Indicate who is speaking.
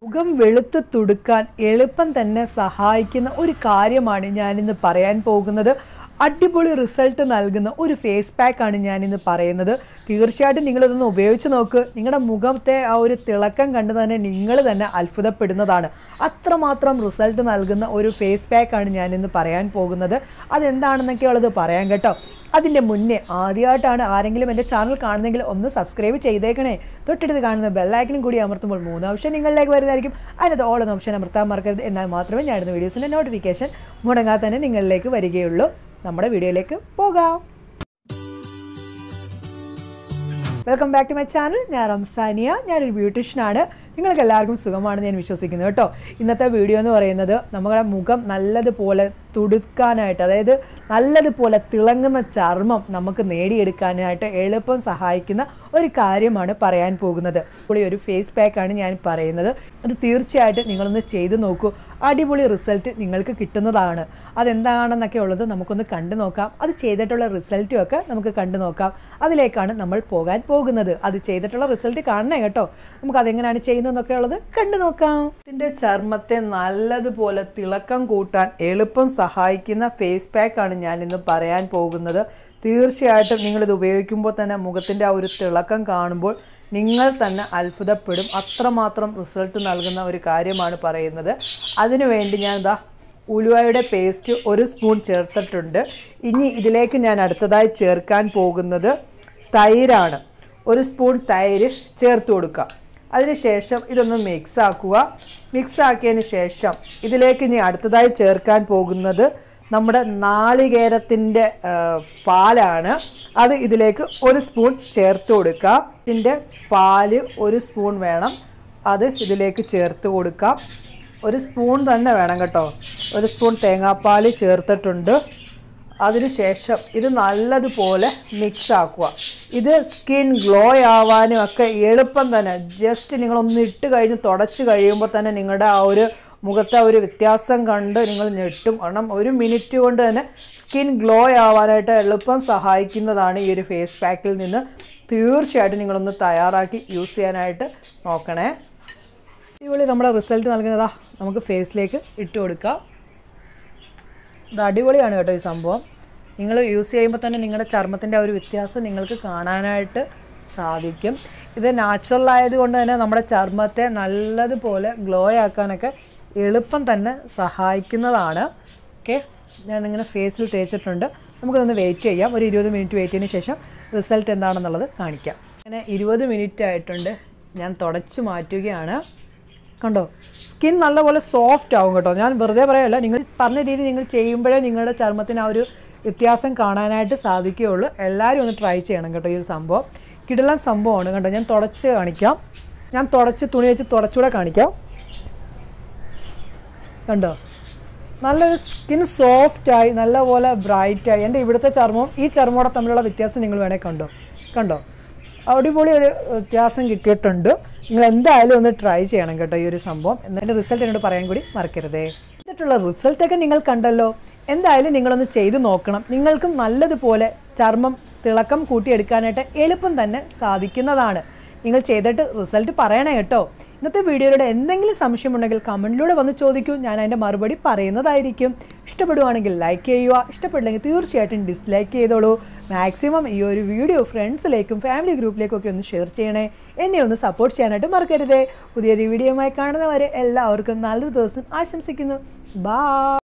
Speaker 1: മുഖം വെളുത്ത് തുടുക്കാൻ എളുപ്പം തന്നെ സഹായിക്കുന്ന ഒരു കാര്യമാണ് ഞാനിന്ന് പറയാൻ പോകുന്നത് അടിപൊളി റിസൾട്ട് നൽകുന്ന ഒരു ഫേസ് പാക്കാണ് ഞാനിന്ന് പറയുന്നത് തീർച്ചയായിട്ടും നിങ്ങളിതൊന്ന് ഉപയോഗിച്ച് നോക്ക് നിങ്ങളുടെ മുഖത്തെ ആ ഒരു തിളക്കം കണ്ട് തന്നെ നിങ്ങൾ തന്നെ അത്ഭുതപ്പെടുന്നതാണ് അത്രമാത്രം റിസൾട്ട് നൽകുന്ന ഒരു ഫേസ് പാക്കാണ് ഞാനിന്ന് പറയാൻ പോകുന്നത് അതെന്താണെന്നൊക്കെ ഉള്ളത് പറയാം കേട്ടോ അതിൻ്റെ മുന്നേ ആദ്യമായിട്ടാണ് ആരെങ്കിലും എൻ്റെ ചാനൽ കാണുന്നെങ്കിൽ ഒന്ന് സബ്സ്ക്രൈബ് ചെയ്തേക്കണേ തൊട്ടടുത്ത് കാണുന്ന ബെല്ലൈക്കനും കൂടി അമർത്തുമ്പോൾ മൂന്ന് ഓപ്ഷൻ നിങ്ങളിലേക്ക് വരുന്നതായിരിക്കും അതിനകത്ത് ഓൾ എന്ന ഓപ്ഷൻ അമർത്താൻ മറക്കരുത് എന്നാൽ മാത്രമേ ഞാനിടുന്ന വീഡിയോസിൻ്റെ നോട്ടിഫിക്കേഷൻ മുടങ്ങാതെ തന്നെ നിങ്ങളിലേക്ക് വരികയുള്ളൂ നമ്മുടെ വീഡിയോയിലേക്ക് പോകാം welcome back to my channel ഞാൻ റംസാനിയ ഞാനൊരു ബ്യൂട്ടീഷ്യനാണ് നിങ്ങൾക്ക് എല്ലാവർക്കും സുഖമാണെന്ന് ഞാൻ വിശ്വസിക്കുന്നു കേട്ടോ ഇന്നത്തെ വീഡിയോ എന്ന് പറയുന്നത് നമ്മുടെ മുഖം നല്ലതുപോലെ തുടുക്കാനായിട്ട് അതായത് നല്ലതുപോലെ തിളങ്ങുന്ന ചർമ്മം നമുക്ക് നേടിയെടുക്കാനായിട്ട് എളുപ്പം സഹായിക്കുന്ന ഒരു കാര്യമാണ് പറയാൻ പോകുന്നത് അടിപൊളി ഒരു ഫേസ് പാക്കാണ് ഞാൻ പറയുന്നത് അത് തീർച്ചയായിട്ടും നിങ്ങളൊന്ന് ചെയ്തു നോക്കൂ അടിപൊളി റിസൾട്ട് നിങ്ങൾക്ക് കിട്ടുന്നതാണ് അതെന്താണെന്നൊക്കെ ഉള്ളത് നമുക്കൊന്ന് കണ്ടു നോക്കാം അത് ചെയ്തിട്ടുള്ള റിസൾട്ടും ഒക്കെ നമുക്ക് കണ്ടു നോക്കാം അതിലേക്കാണ് നമ്മൾ പോകാൻ പോകുന്നത് അത് ചെയ്തിട്ടുള്ള റിസൾട്ട് കാണണേ കേട്ടോ നമുക്ക് അതെങ്ങനെയാണ് ചെയ്യുന്നതെന്നൊക്കെ ഉള്ളത് കണ്ടു നോക്കാം ഇതിൻ്റെ ചർമ്മത്തെ നല്ലതുപോലെ തിളക്കം കൂട്ടാൻ എളുപ്പം സഹായിക്കുന്ന ഫേസ് പാക്കാണ് ഞാൻ ഇന്ന് പറയാൻ പോകുന്നത് തീർച്ചയായിട്ടും നിങ്ങളിത് ഉപയോഗിക്കുമ്പോൾ തന്നെ മുഖത്തിൻ്റെ ആ ഒരു തിളക്കം കാണുമ്പോൾ നിങ്ങൾ തന്നെ അത്ഭുതപ്പെടും അത്രമാത്രം റിസൾട്ട് നൽകുന്ന ഒരു കാര്യമാണ് പറയുന്നത് അതിനുവേണ്ടി ഞാൻ ഇതാ ഉലുവയുടെ പേസ്റ്റ് ഒരു സ്പൂൺ ചേർത്തിട്ടുണ്ട് ഇനി ഇതിലേക്ക് ഞാൻ അടുത്തതായി ചേർക്കാൻ പോകുന്നത് തൈരാണ് ഒരു സ്പൂൺ തൈര് ചേർത്ത് കൊടുക്കുക അതിനുശേഷം ഇതൊന്ന് മിക്സ് ആക്കുക മിക്സ് ആക്കിയതിന് ശേഷം ഇതിലേക്ക് ഇനി അടുത്തതായി ചേർക്കാൻ പോകുന്നത് നമ്മുടെ നാളികേരത്തിൻ്റെ പാലാണ് അത് ഇതിലേക്ക് ഒരു സ്പൂൺ ചേർത്ത് കൊടുക്കുക ഇതിൻ്റെ പാല് ഒരു സ്പൂൺ വേണം അത് ഇതിലേക്ക് ചേർത്ത് കൊടുക്കാം ഒരു സ്പൂൺ തന്നെ വേണം കേട്ടോ ഒരു സ്പൂൺ തേങ്ങാപ്പാൽ ചേർത്തിട്ടുണ്ട് അതിനുശേഷം ഇത് നല്ലതുപോലെ മിക്സ് ആക്കുക ഇത് സ്കിൻ ഗ്ലോ ആവാനും ഒക്കെ എളുപ്പം തന്നെ ജസ്റ്റ് നിങ്ങളൊന്ന് ഇട്ട് കഴിഞ്ഞ് തുടച്ച് കഴിയുമ്പോൾ തന്നെ നിങ്ങളുടെ ആ ഒരു മുഖത്തെ ഒരു വ്യത്യാസം കണ്ട് നിങ്ങൾ ഞെട്ടും കാരണം ഒരു മിനിറ്റ് കൊണ്ട് തന്നെ സ്കിൻ ഗ്ലോ ആവാനായിട്ട് എളുപ്പം സഹായിക്കുന്നതാണ് ഈ ഒരു ഫേസ് പാക്കിൽ നിന്ന് തീർച്ചയായിട്ടും നിങ്ങളൊന്ന് തയ്യാറാക്കി യൂസ് ചെയ്യാനായിട്ട് നോക്കണേ അടിപൊളി നമ്മുടെ റിസൾട്ട് നൽകുന്നതാ നമുക്ക് ഫേസിലേക്ക് ഇട്ട് കൊടുക്കാം ഇത് അടിപൊളിയാണ് കേട്ടോ ഈ സംഭവം നിങ്ങൾ യൂസ് ചെയ്യുമ്പോൾ തന്നെ നിങ്ങളുടെ ചർമ്മത്തിൻ്റെ ആ ഒരു വ്യത്യാസം നിങ്ങൾക്ക് കാണാനായിട്ട് സാധിക്കും ഇത് നാച്ചുറൽ ആയതുകൊണ്ട് തന്നെ നമ്മുടെ ചർമ്മത്തെ നല്ലതുപോലെ ഗ്ലോ ആക്കാനൊക്കെ എളുപ്പം തന്നെ സഹായിക്കുന്നതാണ് ഓക്കെ ഞാനിങ്ങനെ ഫേസിൽ തേച്ചിട്ടുണ്ട് നമുക്കൊന്ന് വെയിറ്റ് ചെയ്യാം ഒരു ഇരുപത് മിനിറ്റ് വെയിറ്റ് ചെയ്തതിന് ശേഷം റിസൾട്ട് എന്താണെന്നുള്ളത് കാണിക്കാം അങ്ങനെ ഇരുപത് മിനിറ്റ് ആയിട്ടുണ്ട് ഞാൻ തുടച്ച് മാറ്റുകയാണ് കണ്ടോ സ്കിൻ നല്ലപോലെ സോഫ്റ്റ് ആവും കേട്ടോ ഞാൻ വെറുതെ പറയല്ല നിങ്ങൾ പറഞ്ഞ രീതി നിങ്ങൾ ചെയ്യുമ്പോഴേ നിങ്ങളുടെ ചർമ്മത്തിന് ആ ഒരു വ്യത്യാസം കാണാനായിട്ട് സാധിക്കുകയുള്ളൂ എല്ലാവരും ഒന്ന് ട്രൈ ചെയ്യണം കേട്ടോ ഈ ഒരു സംഭവം കിടലൻ സംഭവമാണ് കണ്ടോ ഞാൻ തുടച്ച് കാണിക്കാം ഞാൻ തുടച്ച് തുണി വെച്ച് തുടച്ചുകൂടെ കാണിക്കാം കണ്ടോ നല്ലൊരു സ്കിൻ സോഫ്റ്റായി നല്ലപോലെ ബ്രൈറ്റായി എൻ്റെ ഇവിടുത്തെ ചർമ്മവും ഈ ചർമ്മോടെ തമ്മിലുള്ള വ്യത്യാസം നിങ്ങൾ വേണേൽ കണ്ടോ കണ്ടോ അടിപൊളി ഒരു വ്യത്യാസം കിട്ടിയിട്ടുണ്ട് നിങ്ങൾ എന്തായാലും ഒന്ന് ട്രൈ ചെയ്യണം കേട്ടോ ഈ ഒരു സംഭവം എന്നതിൻ്റെ റിസൾട്ട് എന്നോട് പറയാൻ കൂടി മറക്കരുതേ എന്നിട്ടുള്ള റിസൾട്ടൊക്കെ നിങ്ങൾ കണ്ടല്ലോ എന്തായാലും നിങ്ങളൊന്ന് ചെയ്തു നോക്കണം നിങ്ങൾക്കും നല്ലതുപോലെ ചർമ്മം തിളക്കം കൂട്ടിയെടുക്കാനായിട്ട് എളുപ്പം തന്നെ സാധിക്കുന്നതാണ് നിങ്ങൾ ചെയ്തിട്ട് റിസൾട്ട് പറയണേ കേട്ടോ ഇന്നത്തെ വീഡിയോയുടെ എന്തെങ്കിലും സംശയമുണ്ടെങ്കിൽ കമൻറ്റിലൂടെ വന്ന് ചോദിക്കൂ ഞാൻ അതിൻ്റെ മറുപടി പറയുന്നതായിരിക്കും ഇഷ്ടപ്പെടുവാണെങ്കിൽ ലൈക്ക് ചെയ്യുക ഇഷ്ടപ്പെട്ടില്ലെങ്കിൽ തീർച്ചയായിട്ടും ഡിസ്ലൈക്ക് ചെയ്തോളൂ മാക്സിമം ഈ ഒരു വീഡിയോ ഫ്രണ്ട്സിലേക്കും ഫാമിലി ഗ്രൂപ്പിലേക്കും ഒക്കെ ഒന്ന് ഷെയർ ചെയ്യണേ എന്നെ ഒന്ന് സപ്പോർട്ട് ചെയ്യാനായിട്ട് മറക്കരുതേ പുതിയൊരു വീഡിയോയുമായി കാണുന്നവരെ എല്ലാവർക്കും നല്ലൊരു ദിവസം ആശംസിക്കുന്നു ബാ